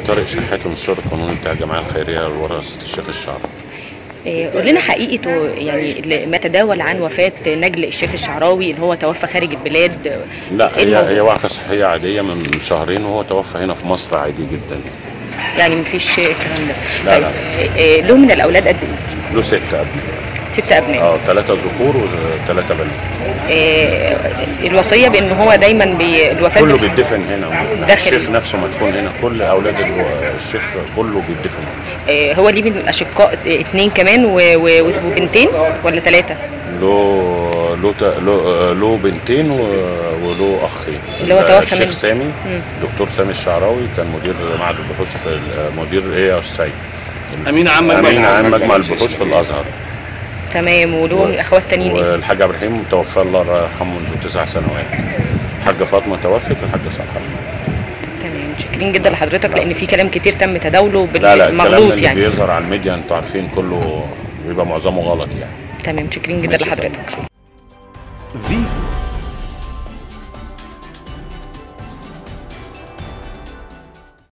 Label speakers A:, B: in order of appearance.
A: طارق شحات المستشار القانوني بتاع الجمعيه الخيريه لورثه الشيخ الشعراوي
B: آه، قول لنا حقيقته يعني اللي- ما تداول عن وفاه نجل الشيخ الشعراوي اللي هو توفى خارج البلاد
A: لا
B: إيه
A: هي
B: الموضوع؟
A: هي وعكه صحيه عاديه من شهرين وهو توفى هنا في مصر عادي جدا
B: يعني مفيش الكلام ده
A: لا،
B: طيب
A: لا.
B: آه، آه، له من الاولاد قد ايه؟
A: له ست ابناء
B: ست ابناء
A: اه ثلاثه ذكور وثلاثه بنات
B: آه، الوصيه بان هو دايما بي الوفاه
A: كله
B: بت-
A: بيدفن هنا
B: داخل.
A: الشيخ نفسه مدفون هنا كل اولاد الو- الشيخ كله بيدفن هنا
B: آه، هو ليه من الاشقاء آه، اتنين كمان و- و- وبنتين ولا ثلاثه؟
A: له له ت- له له بنتين و- وله اخين
B: اللي هو توفى
A: الشيخ
B: منه.
A: سامي
B: مم.
A: دكتور سامي الشعراوي كان مدير معهد البحوث في ال- مدير ايه يا استاذ
C: امين عام مجمع
A: امين عام
C: البحوث.
A: مجمع البحوث في الازهر
B: تمام وله اخوات تانيين ايه؟
A: والحاج عبد الرحيم توفى الله يرحمه منذ تسع سنوات الحاجه فاطمه توفت والحاجه صالحه
B: تمام متشكرين جدا لحضرتك لان في كلام كتير تم تداوله
A: لا لا الكلام
B: بالمغلوط
A: اللي
B: يعني
A: بيظهر على الميديا انتوا عارفين كله بيبقى معظمه غلط يعني
B: تمام متشكرين جدا
A: ماشي.
B: لحضرتك
D: فيتو